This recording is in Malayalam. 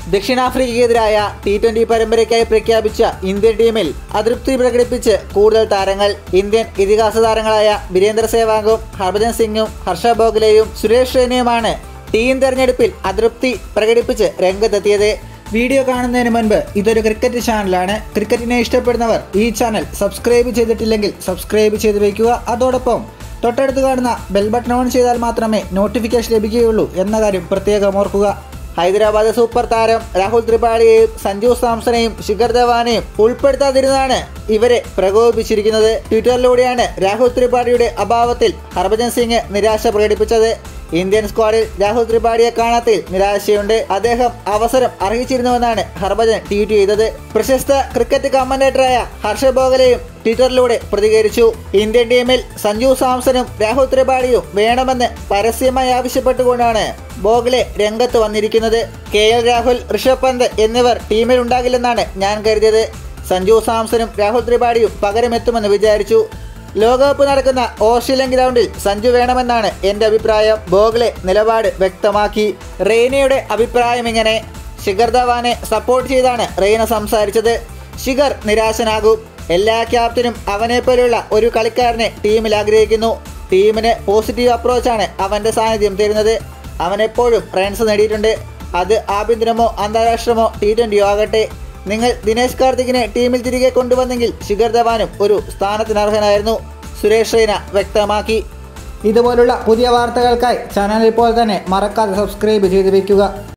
ദക്ഷിണാഫ്രിക്കയ്ക്കെതിരായ ടി ട്വന്റി പരമ്പരയ്ക്കായി പ്രഖ്യാപിച്ച ഇന്ത്യൻ ടീമിൽ അതൃപ്തി പ്രകടിപ്പിച്ച് കൂടുതൽ താരങ്ങൾ ഇന്ത്യൻ ഇതിഹാസ താരങ്ങളായ വീരേന്ദ്ര സേവാഗും ഹർഭജൻ സിംഗും ഹർഷ ബോഗ്ലെയും സുരേഷ് റെയ്നയുമാണ് ടീം തെരഞ്ഞെടുപ്പിൽ അതൃപ്തി പ്രകടിപ്പിച്ച് രംഗത്തെത്തിയത് വീഡിയോ കാണുന്നതിന് മുൻപ് ഇതൊരു ക്രിക്കറ്റ് ചാനലാണ് ക്രിക്കറ്റിനെ ഇഷ്ടപ്പെടുന്നവർ ഈ ചാനൽ സബ്സ്ക്രൈബ് ചെയ്തിട്ടില്ലെങ്കിൽ സബ്സ്ക്രൈബ് ചെയ്ത് വയ്ക്കുക അതോടൊപ്പം തൊട്ടടുത്ത് കാണുന്ന ബെൽ ബട്ടൺ ഓൺ ചെയ്താൽ മാത്രമേ നോട്ടിഫിക്കേഷൻ ലഭിക്കുകയുള്ളൂ എന്ന കാര്യം പ്രത്യേകം ഓർക്കുക ഹൈദരാബാദ് സൂപ്പർ താരം രാഹുൽ ത്രിപാഠിയെയും സഞ്ജു സാംസണെയും ശിഖർ ധവാനെയും ഉൾപ്പെടുത്താതിരുന്നാണ് ഇവരെ പ്രകോപിപ്പിച്ചിരിക്കുന്നത് ട്വിറ്ററിലൂടെയാണ് രാഹുൽ ത്രിപാഠിയുടെ അഭാവത്തിൽ ഹർഭജൻ സിംഗ് നിരാശ പ്രകടിപ്പിച്ചത് ഇന്ത്യൻ സ്ക്വാഡിൽ രാഹുൽ ത്രിപാഠിയെ കാണാത്തതിൽ നിരാശയുണ്ട് അദ്ദേഹം അവസരം അർഹിച്ചിരുന്നുവെന്നാണ് ഹർഭജൻ ട്വീറ്റ് ചെയ്തത് പ്രശസ്ത ക്രിക്കറ്റ് കമന്റേറ്ററായ ഹർഷ ബോഗലെയും ട്വിറ്ററിലൂടെ പ്രതികരിച്ചു ഇന്ത്യൻ ടീമിൽ സഞ്ജു സാംസണും രാഹുൽ ത്രിപാഠിയും വേണമെന്ന് പരസ്യമായി ആവശ്യപ്പെട്ടുകൊണ്ടാണ് ബോഗ്ലെ രംഗത്ത് വന്നിരിക്കുന്നത് കെ എൽ രാഹുൽ ഋഷഭ് പന്ത് എന്നിവർ ടീമിൽ ഉണ്ടാകില്ലെന്നാണ് ഞാൻ കരുതിയത് സഞ്ജു സാംസണും രാഹുൽ ത്രിപാഠിയും പകരമെത്തുമെന്ന് വിചാരിച്ചു ലോകകപ്പ് നടക്കുന്ന ഓസ്ട്രേലിയൻ ഗ്രൗണ്ടിൽ സഞ്ജു വേണമെന്നാണ് എൻ്റെ അഭിപ്രായം ബോഗ്ലെ നിലപാട് വ്യക്തമാക്കി റെയ്നയുടെ അഭിപ്രായം ഇങ്ങനെ ശിഖർ ധവാനെ സപ്പോർട്ട് ചെയ്താണ് റെയ്ന സംസാരിച്ചത് ശിഖർ നിരാശനാകും എല്ലാ ക്യാപ്റ്റനും അവനെ പോലെയുള്ള ഒരു കളിക്കാരനെ ടീമിൽ ആഗ്രഹിക്കുന്നു ടീമിന് പോസിറ്റീവ് അപ്രോച്ചാണ് അവൻ്റെ സാന്നിധ്യം തരുന്നത് അവൻ എപ്പോഴും റൺസ് നേടിയിട്ടുണ്ട് അത് ആഭ്യന്തരമോ അന്താരാഷ്ട്രമോ ടി ട്വൻ്റിയോ ആകട്ടെ നിങ്ങൾ ദിനേശ് കാർത്തികിനെ ടീമിൽ തിരികെ കൊണ്ടുവന്നെങ്കിൽ ശിഖർ ധവാനും ഒരു സ്ഥാനത്തിന് അർഹനായിരുന്നു സുരേഷ് റെയ്ന വ്യക്തമാക്കി ഇതുപോലുള്ള പുതിയ വാർത്തകൾക്കായി ചാനൽ ഇപ്പോൾ തന്നെ മറക്കാതെ സബ്സ്ക്രൈബ് ചെയ്ത് വയ്ക്കുക